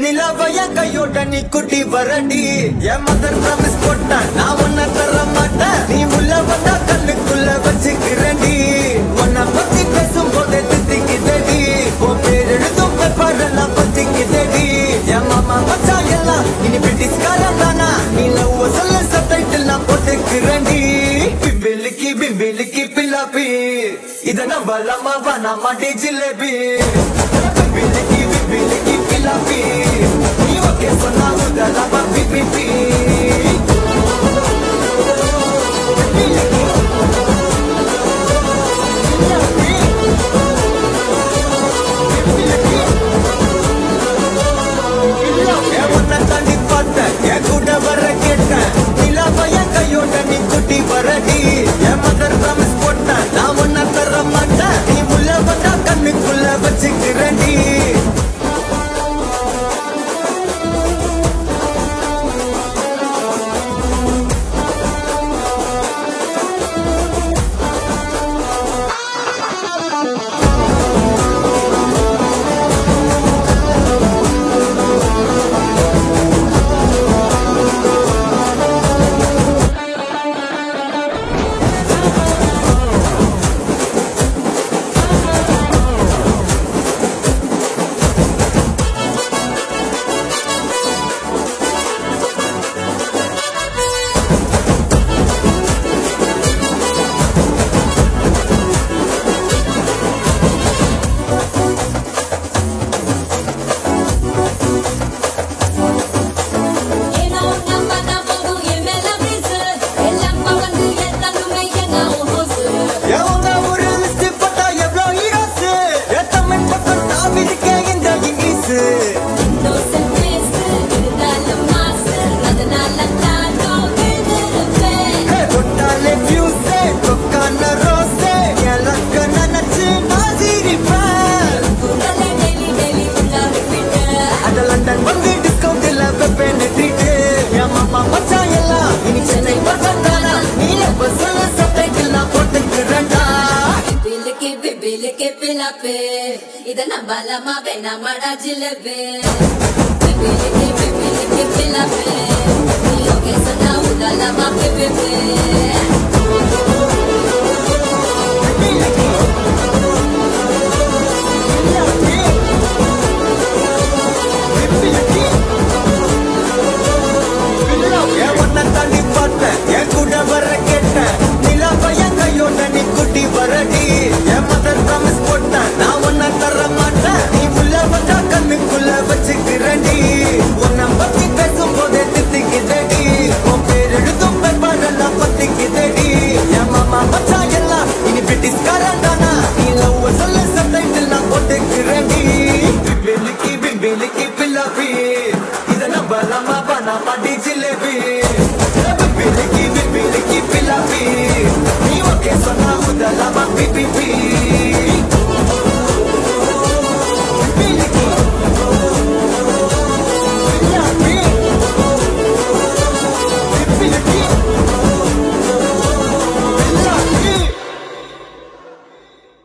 நிலவைய கையோட நீ குட்டி வரடி என் மதர் ப்ராமிஸ் போட்டேன் நான் உன்னை தர மாட்டேன் நீ உள்ள வந்தா கண்ணுக்குள்ள வச்சுக்கிறேன்டி உன்னை பத்தி பேசும் போதே தித்திக்குதடி உன் பேர் எழுதும் பேப்பர் எல்லாம் பத்திக்குதடி என் மாமா மச்சான் எல்லாம் இனி பிரிட்டிஷ்காரன் தானா நீ லவ் சொல்ல சப்டைட்டில் நான் போட்டுக்கிறேன்டி பிம்பிலிக்கி பிம்பிலிக்கி பில்லாப்பி இத நம்பலாமா வேணாமா டி ஜிலேபி பிம்பிலிக்கி பிம்பிலிக்கி பில்லாப்பி நீ ஓகே சொன்னா முதலாமா பிபிபி உன்னை தாண்டி பார்த்தேன் என் கூட வர கேட்டேன் நிலாவைய கையோட நீ குட்டி வரடி என் மதர் ப்ராமிஸ் போட்டேன் நான் உன்னை தர மாட்டேன் நீ உள்ள வந்தா கண்ணுக்குள்ள வச்சுக்கிறேன்டி ஏனோ நம்ம நம்பவும் என் மேல வீசு எல்லாம் வந்து எத்தனுமே என்ன ஹோசு எவங்க ஒரு லிஸ்ட் போட்டா எவ்வளோ ஹீரோஸ் என் தமிழ் பக்கம் நான் இருக்கேன் இந்த இங்கிலீஷ் இன்னோசன்ட் ஃபேஸ் இருந்தாலும் மாசு அதனால நானும் விழுந்திருப்பேன் கொண்டாலே ஃபியூஸே கொக்கான ரோஸே எனக்கு நினைச்சு நான் சிரிப்பேன் குரலை டெய்லி டெய்லி ஃபுல்லா ரிப்பீட் அட லண்டன் வந்து டிஸ்கவுண்ட் இல்ல வெப்பேன் ட்ரீட் என் மாமா மச்சான் எல்லாம் இனி சென்னை பக்கத்தானா நீ எப்ப சொல்ல சப்டைட்டில் நான் போட்டுக்கிறேன்டா பிபிலுக்கு பிபிலுக்கு பிலாப்பு இத நம்பலாமா வேணாமாடா ஜிலேபி பிபிலுக்கு பிபிலுக்கு பிலாப்பு நீ ஓகே சொன்னா உதலாமா பிபிபி என் உன்னை தாண்டி பார்த்தேன் என் கூட வர கேட்டேன் நிலாவைய கையோட நீ குட்டி வரடி என் மதர் ப்ராமிஸ் போட்டேன் நான் உன்னை தர மாட்டேன் நீ உள்ள வந்தா கண்ணுக்குள்ள வச்சுக்கிறேன்டி உன்னை பத்தி பேசும் போதே தித்திக்குதடி உன் பேர் எழுதும் பேப்பர் எல்லாம் பத்திக்குதடி என் மாமா மச்சான் எல்லாம் இனி பிரிட்டிஷ்காரன் தானா நீ லவ் சொல்ல சப்டைட்டில் நான் போட்டுக்கிறேன்டி பிம்பிலிக்கி பிம்பிலிக்கி பில்லாப்பி இத நம்பலாமா வேணாமா டி ஜிலேபி பிம்பிலிக்கி பிம்பிலிக்கி பில்லாப்பி நீ ஓகே சொன்னா முதலாமா பிபிபி